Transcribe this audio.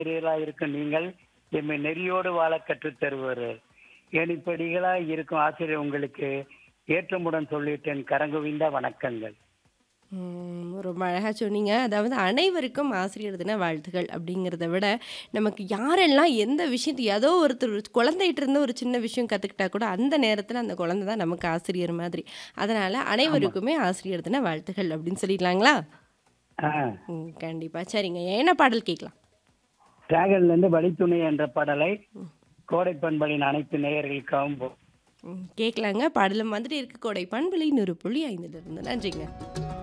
ஆசிரியர்களா இருக்கும் நீங்கள் எம்மை நெறியோடு வாழ கற்றுத் தருவர் ஏனிப்படிகளா இருக்கும் ஆசிரியர் உங்களுக்கு ஏற்றமுடன் சொல்லிட்டேன் கரங்குவிந்த வணக்கங்கள் ம், ரொம்ப அழகாக சொன்னீங்க அதாவது அனைவருக்கும் ஆசிரியர் தின வாழ்த்துகள் அப்படிங்கிறத விட நமக்கு யாரெல்லாம் எந்த விஷயத்தை ஏதோ ஒருத்தர் ஒரு குழந்தைகிட்ட இருந்து ஒரு சின்ன விஷயம் கற்றுக்கிட்டா கூட அந்த நேரத்தில் அந்த குழந்தை தான் நமக்கு ஆசிரியர் மாதிரி அதனால் அனைவருக்குமே ஆசிரியர் தின வாழ்த்துகள் அப்படின்னு சொல்லிடலாங்களா ஆ ம் கண்டிப்பாக சரிங்க என்ன பாடல் கேட்கலாம் டிராகன்ல இருந்து வழித்துணை என்ற பாடலை கோடை பண்பலின் அனைத்து நேயர்களுக்காகவும் போ- ம், கேட்கலாங்க பாடலும் வந்துட்டு இருக்கு கோடை பண்பலை நூறு புள்ளி ஐந்துல இருந்து நன்றிங்க